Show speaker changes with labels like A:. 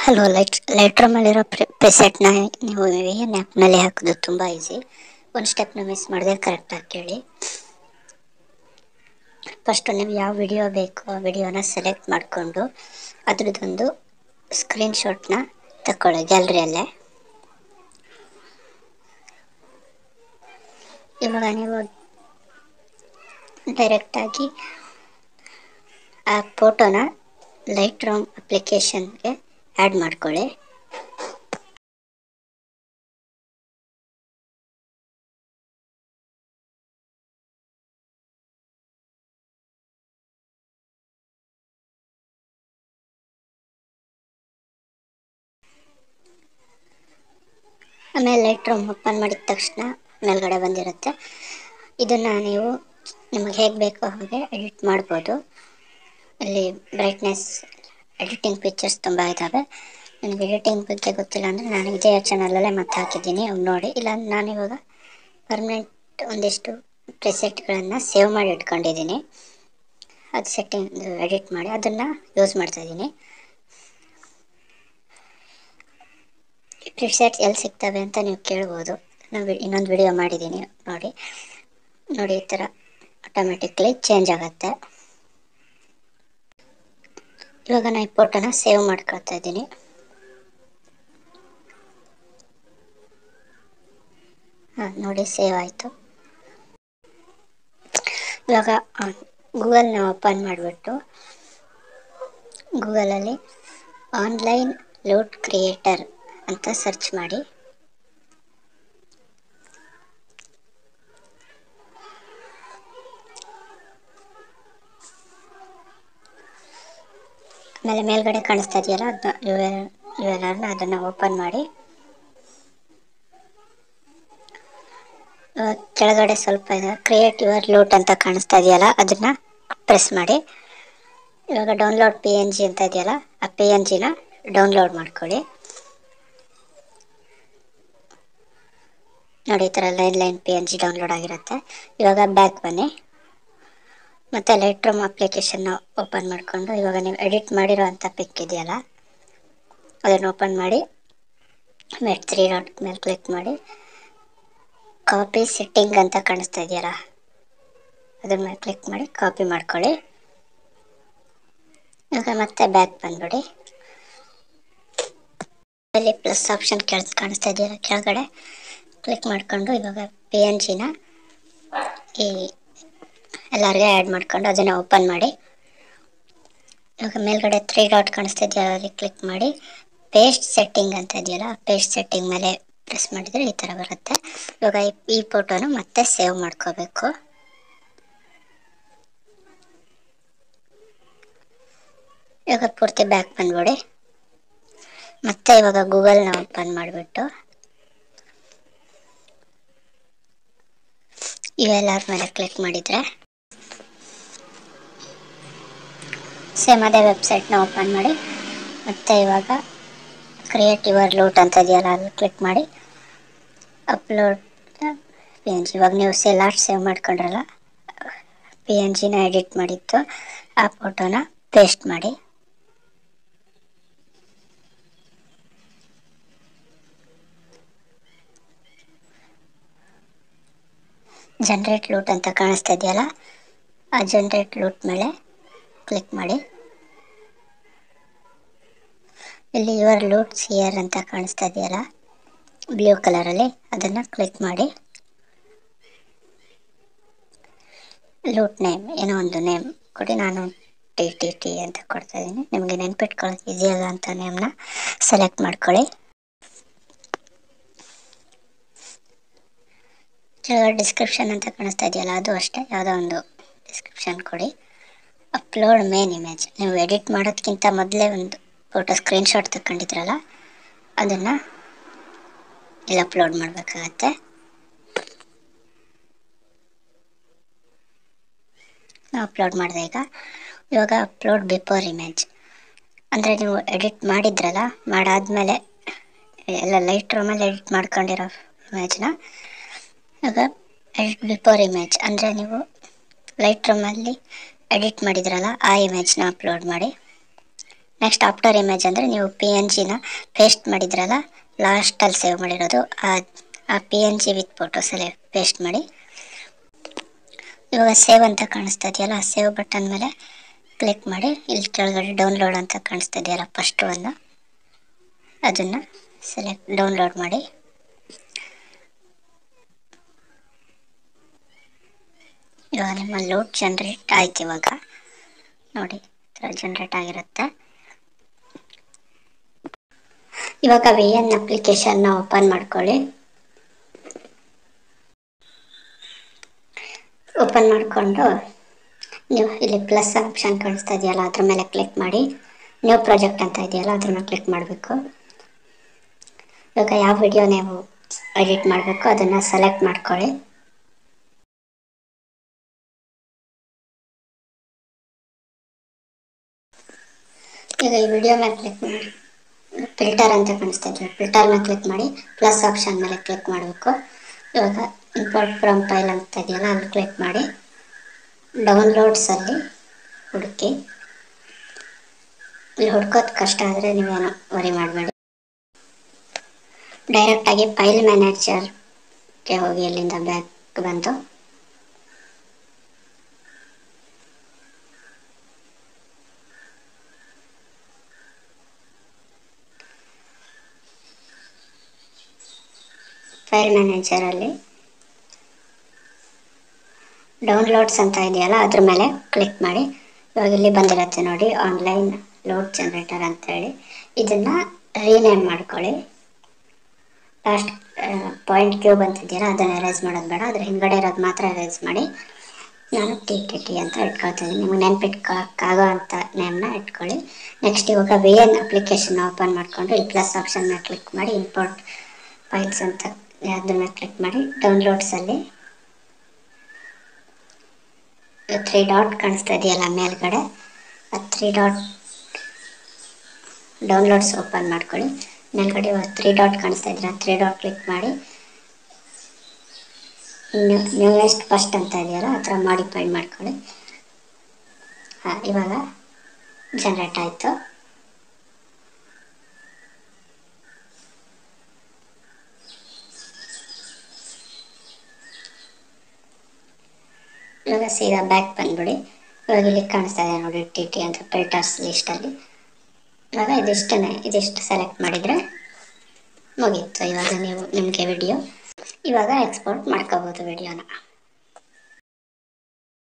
A: hello light lighter ಮೇಲಿರೋ ಪ್ರೆಸೆಟ್ನ ನೀವು ಏನು ಆ್ಯಪ್ನಲ್ಲಿ ಹಾಕೋದು ತುಂಬ ಈಸಿ ಒಂದು ಸ್ಟೆಪ್ನ ಮಿಸ್ ಮಾಡಿದ್ರೆ ಕರೆಕ್ಟಾಗಿ ಕೇಳಿ ಫಸ್ಟು ನೀವು ಯಾವ ವಿಡಿಯೋ ಬೇಕೋ ಆ ವಿಡಿಯೋನ ಸೆಲೆಕ್ಟ್ ಮಾಡಿಕೊಂಡು ಅದ್ರದ್ದೊಂದು ಸ್ಕ್ರೀನ್ಶಾಟ್ನ ತಗೊಳ್ಳಿ ಗ್ಯಾಲ್ರಿಯಲ್ಲೇ ಇವಾಗ ನೀವು ಡೈರೆಕ್ಟಾಗಿ ಆ ಫೋಟೋನ ಲೈಟ್ ರೂಮ್ ಅಪ್ಲಿಕೇಶನ್ಗೆ ಆ್ಯಡ್ ಮಾಡ್ಕೊಳ್ಳಿ ಆಮೇಲೆ ಲೈಟ್ ರೂಮ್ ಓಪನ್ ಮಾಡಿದ ತಕ್ಷಣ ಮೇಲ್ಗಡೆ ಬಂದಿರುತ್ತೆ ಇದನ್ನು ನೀವು ನಿಮಗೆ ಹೇಗೆ ಬೇಕೋ ಹಾಗೆ ಎಡಿಟ್ ಮಾಡ್ಬೋದು ಇಲ್ಲಿ ಬ್ರೈಟ್ನೆಸ್ ಎಡಿಟಿಂಗ್ ಪಿಕ್ಚರ್ಸ್ ತುಂಬ ಇದ್ದಾವೆ ನನಗೆ ಎಡಿಟಿಂಗ್ ಬಗ್ಗೆ ಗೊತ್ತಿಲ್ಲ ಅಂದರೆ ನಾನು ಇದೇ ಚಾನಲಲ್ಲೇ ಮತ್ತೆ ಹಾಕಿದ್ದೀನಿ ಅವ್ನು ನೋಡಿ ಇಲ್ಲ ನಾನಿವಾಗ ಪರ್ಮನೆಂಟ್ ಒಂದಿಷ್ಟು ಪ್ರೆಸೆಟ್ಗಳನ್ನು ಸೇವ್ ಮಾಡಿ ಇಟ್ಕೊಂಡಿದ್ದೀನಿ ಅದು ಸೆಟ್ಟಿಂಗ್ ಎಡಿಟ್ ಮಾಡಿ ಅದನ್ನು ಯೂಸ್ ಮಾಡ್ತಾಯಿದ್ದೀನಿ ಪ್ರಿಸೆಟ್ ಎಲ್ಲಿ ಸಿಗ್ತವೆ ಅಂತ ನೀವು ಕೇಳ್ಬೋದು ನಾನು ಇನ್ನೊಂದು ವಿಡಿಯೋ ಮಾಡಿದ್ದೀನಿ ನೋಡಿ ನೋಡಿ ಈ ಥರ ಆಟೋಮೆಟಿಕ್ಲಿ ಚೇಂಜ್ ಆಗುತ್ತೆ ಇವಾಗ ನಾನು ಈ ಫೋಟೋನ ಸೇವ್ ಮಾಡ್ಕೊಳ್ತಾ ಇದ್ದೀನಿ ಹಾಂ ನೋಡಿ ಸೇವ್ ಆಯಿತು ಇವಾಗ ಗೂಗಲ್ನ ಓಪನ್ ಮಾಡಿಬಿಟ್ಟು ಗೂಗಲಲ್ಲಿ ಆನ್ಲೈನ್ ಲೋಡ್ ಕ್ರಿಯೇಟರ್ ಅಂತ ಸರ್ಚ್ ಮಾಡಿ ಆಮೇಲೆ ಮೇಲ್ಗಡೆ ಕಾಣಿಸ್ತಾ ಇದೆಯಲ್ಲ ಅದನ್ನ ಯು ಎಲ್ ಯು ಎಲ್ ಆರ್ನ ಅದನ್ನು ಓಪನ್ ಮಾಡಿ ಕೆಳಗಡೆ ಸ್ವಲ್ಪ ಇದೆ ಕ್ರಿಯೇಟ್ ಯುವರ್ ಲೋಟ್ ಅಂತ ಕಾಣಿಸ್ತಾ ಇದೆಯಲ್ಲ ಅದನ್ನು ಪ್ರೆಸ್ ಮಾಡಿ ಇವಾಗ ಡೌನ್ಲೋಡ್ ಪಿ ಎನ್ ಜಿ ಅಂತ ಇದೆಯಲ್ಲ ಆ ಪಿ ಎನ್ ಜಿನ ಡೌನ್ಲೋಡ್ ಮಾಡ್ಕೊಳ್ಳಿ ನೋಡಿ ಈ ಥರ line line P N G download ಆಗಿರುತ್ತೆ ಇವಾಗ ಬ್ಯಾಕ್ ಬನ್ನಿ ಮತ್ತು ಲೈಟ್ ರೂಮ್ ಅಪ್ಲಿಕೇಶನ್ನ ಓಪನ್ ಮಾಡಿಕೊಂಡು ಇವಾಗ ನೀವು ಎಡಿಟ್ ಮಾಡಿರೋ ಅಂಥ ಪಿಕ್ ಇದೆಯಲ್ಲ ಅದನ್ನು ಓಪನ್ ಮಾಡಿ ಮೆಟ್ ತ್ರೀ ಡಾಟ್ ಮೇಲೆ ಕ್ಲಿಕ್ ಮಾಡಿ ಕಾಪಿ ಸೆಟ್ಟಿಂಗ್ ಅಂತ ಕಾಣಿಸ್ತಾ ಇದೆಯಲ್ಲ ಅದ್ರ ಮೇಲೆ ಕ್ಲಿಕ್ ಮಾಡಿ ಕಾಪಿ ಮಾಡ್ಕೊಳ್ಳಿ ಇವಾಗ ಮತ್ತೆ ಬ್ಯಾಕ್ ಬಂದ್ಬಿಡಿ ಅಲ್ಲಿ ಪ್ಲಸ್ ಆಪ್ಷನ್ ಕೆಳ ಕಾಣಿಸ್ತಾ ಇದೆಯಲ್ಲ ಕೆಳಗಡೆ ಕ್ಲಿಕ್ ಮಾಡಿಕೊಂಡು ಇವಾಗ ಪಿ ಎನ್ ಜಿನ ಈ ಎಲ್ಲರಿಗೆ ಆ್ಯಡ್ ಮಾಡ್ಕೊಂಡು ಅದನ್ನು ಓಪನ್ ಮಾಡಿ ಇವಾಗ ಮೇಲ್ಗಡೆ ತ್ರೀ ಡಾಟ್ ಕಾಣಿಸ್ತಾ ಇದೆಯಲ್ಲ ಅಲ್ಲಿ ಕ್ಲಿಕ್ ಮಾಡಿ ಪೇಸ್ಟ್ ಸೆಟ್ಟಿಂಗ್ ಅಂತ ಇದೆಯಲ್ಲ ಪೇಸ್ಟ್ ಸೆಟ್ಟಿಂಗ್ ಮೇಲೆ ಪ್ರೆಸ್ ಮಾಡಿದರೆ ಈ ಥರ ಬರುತ್ತೆ ಇವಾಗ ಈ ಫೋಟೋನು ಮತ್ತೆ ಸೇವ್ ಮಾಡ್ಕೋಬೇಕು ಇವಾಗ ಪೂರ್ತಿ ಬ್ಯಾಕ್ ಬಂದ್ಬಿಡಿ ಮತ್ತೆ ಇವಾಗ ಗೂಗಲ್ನ ಓಪನ್ ಮಾಡಿಬಿಟ್ಟು ಯು ಎಲ್ ಆರ್ ಮೇಲೆ ಕ್ಲಿಕ್ ಮಾಡಿದರೆ ಸೇಮ್ ಅದೇ ವೆಬ್ಸೈಟ್ನ ಓಪನ್ ಮಾಡಿ ಮತ್ತು ಇವಾಗ ಕ್ರಿಯೇಟ್ ಯುವರ್ ಲೋಟ್ ಅಂತ ಇದೆಯಲ್ಲ ಅಲ್ಲಿ ಕ್ಲಿಕ್ ಮಾಡಿ ಅಪ್ಲೋಡ್ ಪಿ ಎನ್ ಜಿ ಇವಾಗ ನೀವು ಸೇ ಲಾಸ್ಟ್ ಸೇವ್ ಮಾಡ್ಕೊಂಡ್ರಲ್ಲ ಪಿ ಎನ್ ಜಿನ ಎಡಿಟ್ ಮಾಡಿತ್ತು ಆ ಫೋಟೋನ ಪೇಸ್ಟ್ ಮಾಡಿ ಜನ್ರೇಟ್ ಲೂಟ್ ಅಂತ ಕಾಣಿಸ್ತಾ ಇದೆಯಲ್ಲ ಆ ಜನ್ರೇಟ್ ಲೂಟ್ ಮೇಲೆ ಕ್ಲಿಕ್ ಮಾಡಿ ಇಲ್ಲಿ ಯುವರ್ ಲೂಟ್ಸ್ ಇಯರ್ ಅಂತ ಕಾಣಿಸ್ತಾ ಇದೆಯಲ್ಲ ಬ್ಲೂ ಕಲರಲ್ಲಿ ಅದನ್ನು ಕ್ಲಿಕ್ ಮಾಡಿ ಲೂಟ್ ನೇಮ್ ಏನೋ ಒಂದು ನೇಮ್ ಕೊಡಿ ನಾನು ಟಿ ಟಿ ಟಿ ಅಂತ ಕೊಡ್ತಾ ಇದ್ದೀನಿ ನಿಮಗೆ ನೆನ್ಪಿಟ್ಕೊಳ್ಳೋಕೆ ಇದೆಯಲ್ಲ ಅಂತ ನೇಮ್ನ ಸೆಲೆಕ್ಟ್ ಮಾಡ್ಕೊಳ್ಳಿ ಕೆಳಗಡೆ ಡಿಸ್ಕ್ರಿಪ್ಷನ್ ಅಂತ ಕಾಣಿಸ್ತಾ ಇದೆಯಲ್ಲ ಅದು ಅಷ್ಟೇ ಯಾವುದೋ ಒಂದು ಡಿಸ್ಕ್ರಿಪ್ಷನ್ ಕೊಡಿ ಅಪ್ಲೋಡ್ ಮೇನ್ ಇಮೇಜ್ ನೀವು ಎಡಿಟ್ ಮಾಡೋದಕ್ಕಿಂತ ಮೊದಲೇ ಒಂದು ಫೋಟೋ ಸ್ಕ್ರೀನ್ಶಾಟ್ ತಗೊಂಡಿದ್ರಲ್ಲ ಅದನ್ನು ಇಲ್ಲಿ ಅಪ್ಲೋಡ್ ಮಾಡಬೇಕಾಗತ್ತೆ ನಾವು ಅಪ್ಲೋಡ್ ಮಾಡಿದೆ ಈಗ ಇವಾಗ ಅಪ್ಲೋಡ್ ಬಿಫೋರ್ ಇಮೇಜ್ ಅಂದರೆ ನೀವು ಎಡಿಟ್ ಮಾಡಿದ್ರಲ್ಲ ಮಾಡಾದ್ಮೇಲೆ ಎಲ್ಲ ಲೈಟ್ ರೂಮಲ್ಲಿ ಎಡಿಟ್ ಮಾಡ್ಕೊಂಡಿರೋ ಇಮೇಜ್ನ ಇವಾಗ ಎಡಿಟ್ ಬಿಫೋರ್ ಇಮೇಜ್ ಅಂದರೆ ನೀವು ಲೈಟ್ ರೂಮಲ್ಲಿ ಎಡಿಟ್ ಮಾಡಿದ್ರಲ್ಲ ಆ ಇಮೇಜ್ನ ಅಪ್ಲೋಡ್ ಮಾಡಿ ನೆಕ್ಸ್ಟ್ ಆಫ್ಟರ್ ಇಮೇಜ್ ಅಂದರೆ ನೀವು ಪಿ ಎನ್ ಜಿನ ಪೇಸ್ಟ್ ಮಾಡಿದ್ರಲ್ಲ ಲಾಸ್ಟಲ್ಲಿ ಸೇವ್ ಮಾಡಿರೋದು ಆ ಆ ಪಿ ಎನ್ ಜಿ ವಿತ್ ಫೋಟೋಸಲ್ಲಿ ಪೇಸ್ಟ್ ಮಾಡಿ ಇವಾಗ ಸೇವ್ ಅಂತ ಕಾಣಿಸ್ತಾ ಇದೆಯಲ್ಲ ಆ ಸೇವ್ ಬಟನ್ ಮೇಲೆ ಕ್ಲಿಕ್ ಮಾಡಿ ಇಲ್ಲಿ ಕೆಳಗಡೆ ಡೌನ್ಲೋಡ್ ಅಂತ ಕಾಣಿಸ್ತಾ ಇದೆಯಲ್ಲ ಫಸ್ಟ್ ಒಂದು ಅದನ್ನು ಸೆಲೆಕ್ಟ್ ಡೌನ್ಲೋಡ್ ಮಾಡಿ ಇವಾಗ ನಿಮ್ಮ ಲೋಡ್ ಜನ್ರೇಟ್ ಆಯ್ತು ಇವಾಗ ನೋಡಿ ಈ ಥರ ಜನ್ರೇಟ್ ಆಗಿರುತ್ತೆ ಇವಾಗ ವಿ ಎನ್ ಅಪ್ಲಿಕೇಶನ್ನ ಓಪನ್ ಮಾಡ್ಕೊಳ್ಳಿ ಓಪನ್ ಮಾಡಿಕೊಂಡು ನೀವು ಇಲ್ಲಿ ಪ್ಲಸ್ ಆಪ್ಷನ್ ಕಾಣಿಸ್ತಾ ಇದೆಯಲ್ಲ ಅದ್ರ ಮೇಲೆ ಕ್ಲಿಕ್ ಮಾಡಿ ನ್ಯೂ ಪ್ರಾಜೆಕ್ಟ್ ಅಂತ ಇದೆಯಲ್ಲ ಅದನ್ನು ಕ್ಲಿಕ್ ಮಾಡಬೇಕು ಇವಾಗ ಯಾವ ವಿಡಿಯೋ ನೀವು ಎಡಿಟ್ ಮಾಡಬೇಕು ಅದನ್ನು ಸೆಲೆಕ್ಟ್ ಮಾಡ್ಕೊಳ್ಳಿ ಈಗ ಈ ವಿಡಿಯೋ ಮೇಲೆ ಕ್ಲಿಕ್ ಮಾಡಿ ಫಿಲ್ಟರ್ ಅಂತ ಕಾಣಿಸ್ತಾ ಇದೆ ಫಿಲ್ಟರ್ ಮೇಲೆ ಕ್ಲಿಕ್ ಮಾಡಿ ಪ್ಲಸ್ ಆಪ್ಷನ್ ಮೇಲೆ ಕ್ಲಿಕ್ ಮಾಡಬೇಕು ಇವಾಗ ಇಂಪೋರ್ಟ್ ಫ್ರಮ್ ಫೈಲ್ ಅಂತ ಇದೆಯಲ್ಲ ಅಲ್ಲಿ ಕ್ಲಿಕ್ ಮಾಡಿ ಡೌನ್ಲೋಡ್ಸಲ್ಲಿ ಹುಡುಕಿ ಇಲ್ಲಿ ಹುಡ್ಕೋದು ಕಷ್ಟ ಆದರೆ ನೀವೇನು ವರಿ ಮಾಡಬೇಡಿ ಡೈರೆಕ್ಟಾಗಿ ಫೈಲ್ ಮ್ಯಾನೇಜರ್ಗೆ ಹೋಗಿ ಇಲ್ಲಿಂದ ಬ್ಯಾಕ್ ಬಂದು ಫೈಲ್ ಮ್ಯಾನೇಜರಲ್ಲಿ ಡೌನ್ಲೋಡ್ಸ್ ಅಂತ ಇದೆಯಲ್ಲ ಅದ್ರ ಮೇಲೆ ಕ್ಲಿಕ್ ಮಾಡಿ ಇವಾಗ ಇಲ್ಲಿ ಬಂದಿರುತ್ತೆ ನೋಡಿ ಆನ್ಲೈನ್ ಲೋಡ್ ಜನರೇಟರ್ ಅಂತ ಹೇಳಿ ಇದನ್ನು ರೀನೇಮ್ ಮಾಡ್ಕೊಳ್ಳಿ ಲಾಸ್ಟ್ ಪಾಯಿಂಟ್ ಕ್ಯೂಬ್ ಅಂತಿದೆಯಲ್ಲ ಅದನ್ನು ಎರೇಸ್ ಮಾಡೋದು ಬೇಡ ಅದ್ರ ಹಿಂದ್ಗಡೆ ಇರೋದು ಮಾತ್ರ ಎರೇಸ್ ಮಾಡಿ ನಾನು ಟಿ ಟಿ ಟಿ ಅಂತ ಇಟ್ಕೊಳ್ತೀನಿ ನಿಮಗೆ ನೆನ್ಪಿಟ್ಕೊಳಕ್ಕಾಗೋ ಅಂತ ನೇಮ್ನ ಇಟ್ಕೊಳ್ಳಿ ನೆಕ್ಸ್ಟ್ ಇವಾಗ ವಿ ಎನ್ ಅಪ್ಲಿಕೇಶನ್ ಓಪನ್ ಮಾಡಿಕೊಂಡು ಇಲ್ಲಿ ಪ್ಲಸ್ ಆಪ್ಷನ್ ಮೇಲೆ ಕ್ಲಿಕ್ ಮಾಡಿ ಇಂಪೋರ್ಟ್ ಫೈಲ್ಸ್ ಅಂತ ಅದ್ರ ಮೇಲೆ ಕ್ಲಿಕ್ ಮಾಡಿ ಡೌನ್ಲೋಡ್ಸಲ್ಲಿ ತ್ರೀ ಡಾಟ್ ಕಾಣಿಸ್ತಾ ಇದೆಯಲ್ಲ ಮೇಲ್ಗಡೆ ಆ ತ್ರೀ ಡಾಟ್ ಡೌನ್ಲೋಡ್ಸ್ ಓಪನ್ ಮಾಡ್ಕೊಳ್ಳಿ ಮೇಲ್ಗಡೆ ತ್ರೀ ಡಾಟ್ ಕಾಣಿಸ್ತಾ ಇದ್ರೆ ತ್ರೀ ಡಾಟ್ ಕ್ಲಿಕ್ ಮಾಡಿ ನ್ಯೂ ನ್ಯೂಯೆಸ್ಟ್ ಫಸ್ಟ್ ಅಂತ ಇದೆಯಲ್ಲ ಆ ಥರ ಮಾಡಿಫೈ ಮಾಡ್ಕೊಳ್ಳಿ ಹಾಂ ಇವಾಗ ಜನ್ರೇಟ್ ಆಯಿತು ಇವಾಗ ಸೀದಾ ಬ್ಯಾಕ್ ಬಂದ್ಬಿಡಿ ಇವಾಗ ಇಲ್ಲಿ ಕಾಣಿಸ್ತಾ ಇದೆ ನೋಡಿ ಟಿ ಟಿ ಅಂತ ಫಿಲ್ಟರ್ಸ್ ಲಿಸ್ಟಲ್ಲಿ ಇವಾಗ ಇದಿಷ್ಟೇ ಇದಿಷ್ಟು ಸೆಲೆಕ್ಟ್ ಮಾಡಿದರೆ ಮುಗೀತು ಇವಾಗ ನೀವು ನಿಮಗೆ ವಿಡಿಯೋ ಇವಾಗ ಎಕ್ಸ್ಪೋರ್ಟ್ ಮಾಡ್ಕೋಬೋದು ವಿಡಿಯೋನ